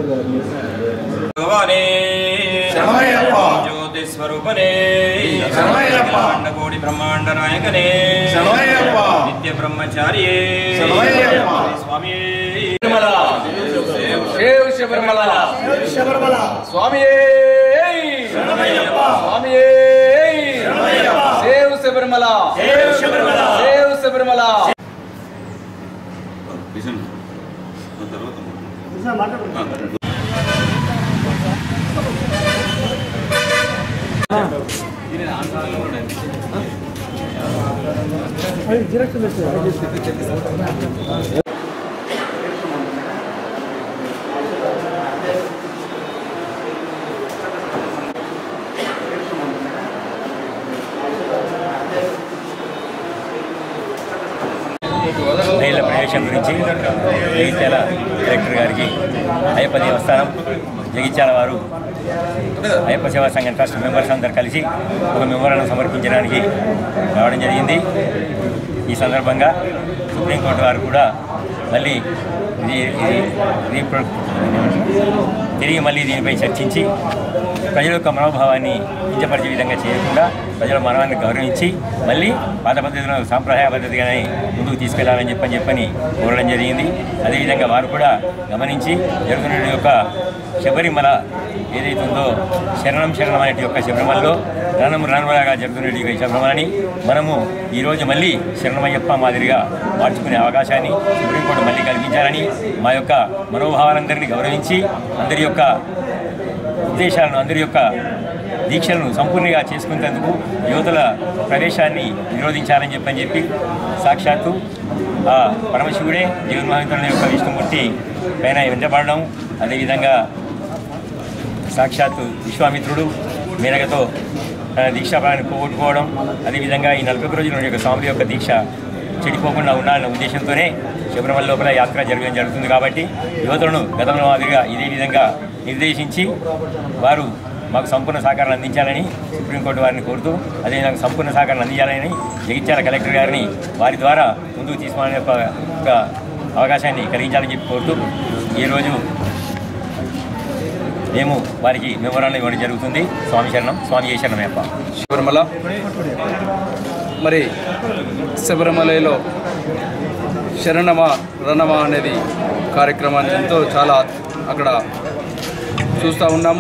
భగవానే శరణమయ్యప్ప. జ్యోతి స్వరూపనే శరణమయ్యప్ప. కోటి బ్రహ్మాండ నాయకనే శరణమయ్యప్ప. నిత్య బ్రహ్మచారియే శరణమయ్యప్ప. స్వామి శివ శబరిమల శబరిమల స్వామియే శరణమయ్యప్ప. స్వామియే శరణమయ్యప్ప. శివ శబరిమల శివ శబరిమల. శివ శబరిమల నీళ్ల ప్రవేశం గురించి జగిత్యాల కలెక్టర్ గారికి అయ్యప్ప దేవస్థానం జగిత్యాల వారు అయ్యప్ప సేవా సంఘం ట్రస్ట్ మెంబర్స్ అందరు కలిసి ఒక మెమోరాండం సమర్పించడానికి రావడం జరిగింది ఈ సందర్భంగా సుప్రీంకోర్టు వారు కూడా మళ్ళీ ఇది ఇది రీప్రొ- తిరిగి మళ్ళీ దీనిపై చర్చించి ప్రజల యొక్క మనోభావాన్ని కించపరిచే విధంగా చేయకుండా ప్రజల మనవాన్ని గౌరవించి మళ్ళీ పాత పద్ధతిలో సాంప్రదాయ పద్ధతిగానే ముందుకు తీసుకెళ్లాలని చెప్పని చెప్పని కోరడం జరిగింది అదేవిధంగా వారు కూడా గమనించి జరుగుతున్న యొక్క శబరిమల ఏదైతుందో శరణం శరణం అనే యొక్క శబరిమలలో రణం రణములాగా జరుగుతున్న ఈ శబరిమలని మనము ఈరోజు మళ్ళీ శరణమయ్యప్ప మాదిరిగా మార్చుకునే అవకాశాన్ని సుప్రీంకోర్టు మళ్ళీ కల్పించాలని మా యొక్క మనోభావాలందరినీ గౌరవించి అందరి యొక్క ఉద్దేశాలను అందరి యొక్క దీక్షలను సంపూర్ణంగా చేసుకునేందుకు యువతుల ప్రవేశాన్ని నిరోధించాలని చెప్పని చెప్పి సాక్షాత్తు ఆ పరమశివుడే జగన్మోహన్ యొక్క విష్ణుమూర్తి పైన వెంటపడడం అదేవిధంగా సాక్షాత్తు విశ్వామిత్రుడు మేనకతో తన దీక్షాపాలను పోగొట్టుకోవడం అదేవిధంగా ఈ నలభై ఒక్క రోజుల యొక్క స్వామి యొక్క దీక్ష చెడిపోకుండా ఉండాలన్న ఉద్దేశంతోనే శబరిమల లోపల యాత్ర జరగడం జరుగుతుంది కాబట్టి యువతులను గతంలో మాదిరిగా ఇదే విధంగా నిర్దేశించి వారు మాకు సంపూర్ణ సహకారం అందించాలని సుప్రీంకోర్టు వారిని కోరుతూ అదేవిధంగా సంపూర్ణ సహకారం అందించాలని జగిత్యాల కలెక్టర్ గారిని వారి ద్వారా ముందుకు తీసుకోవాలనే ఒక ఒక అవకాశాన్ని కలిగించాలని చెప్పి కోరుతూ ఈరోజు మేము వారికి మెమోరాండం ఇవ్వడం జరుగుతుంది స్వామి శరణం స్వామి ఏ శరణమయ్యప్ప శబరిమల మరి శబరిమలలో శరణమా రణమా అనేది కార్యక్రమాన్ని ఎంతో చాలా అక్కడ చూస్తూ ఉన్నాము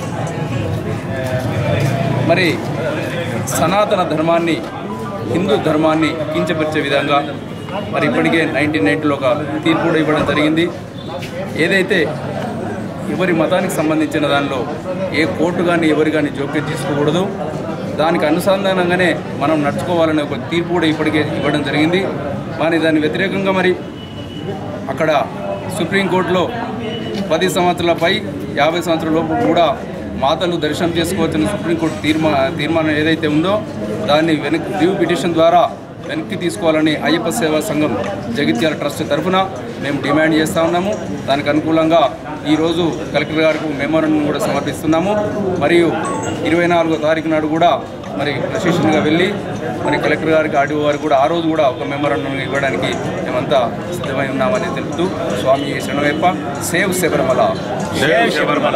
మరి సనాతన ధర్మాన్ని హిందూ ధర్మాన్ని కించపరిచే విధంగా మరి ఇప్పటికే నైన్టీన్ నైన్టీలో ఒక తీర్పు కూడా ఇవ్వడం జరిగింది ఏదైతే ఎవరి మతానికి సంబంధించిన దానిలో ఏ కోర్టు కానీ ఎవరు కానీ జోక్యం తీసుకోకూడదు దానికి అనుసంధానంగానే మనం నడుచుకోవాలనే ఒక తీర్పు కూడా ఇప్పటికే ఇవ్వడం జరిగింది కానీ దాని వ్యతిరేకంగా మరి అక్కడ సుప్రీంకోర్టులో పది సంవత్సరాలపై యాభై సంవత్సరాల లోపు కూడా మాతలు దర్శనం చేసుకోవచ్చని సుప్రీంకోర్టు తీర్మా తీర్మానం ఏదైతే ఉందో దాన్ని వెనక్కి రివ్యూ పిటిషన్ ద్వారా వెనక్కి తీసుకోవాలని అయ్యప్ప సేవా సంఘం జగిత్యాల ట్రస్ట్ తరఫున మేము డిమాండ్ చేస్తూ ఉన్నాము దానికి అనుకూలంగా ఈరోజు కలెక్టర్ గారికి మెమోరాండం కూడా సమర్పిస్తున్నాము మరియు ఇరవై నాలుగో తారీఖు నాడు కూడా మరి ప్రశిక్షణగా వెళ్ళి మరి కలెక్టర్ గారికి ఆర్డీఓ గారికి కూడా ఆ రోజు కూడా ఒక మెమోరాండం ఇవ్వడానికి మేమంతా సిద్ధమై ఉన్నామని తెలుపుతూ స్వామి శరణవైప సేవ్ శబరిమల జై శబరిమల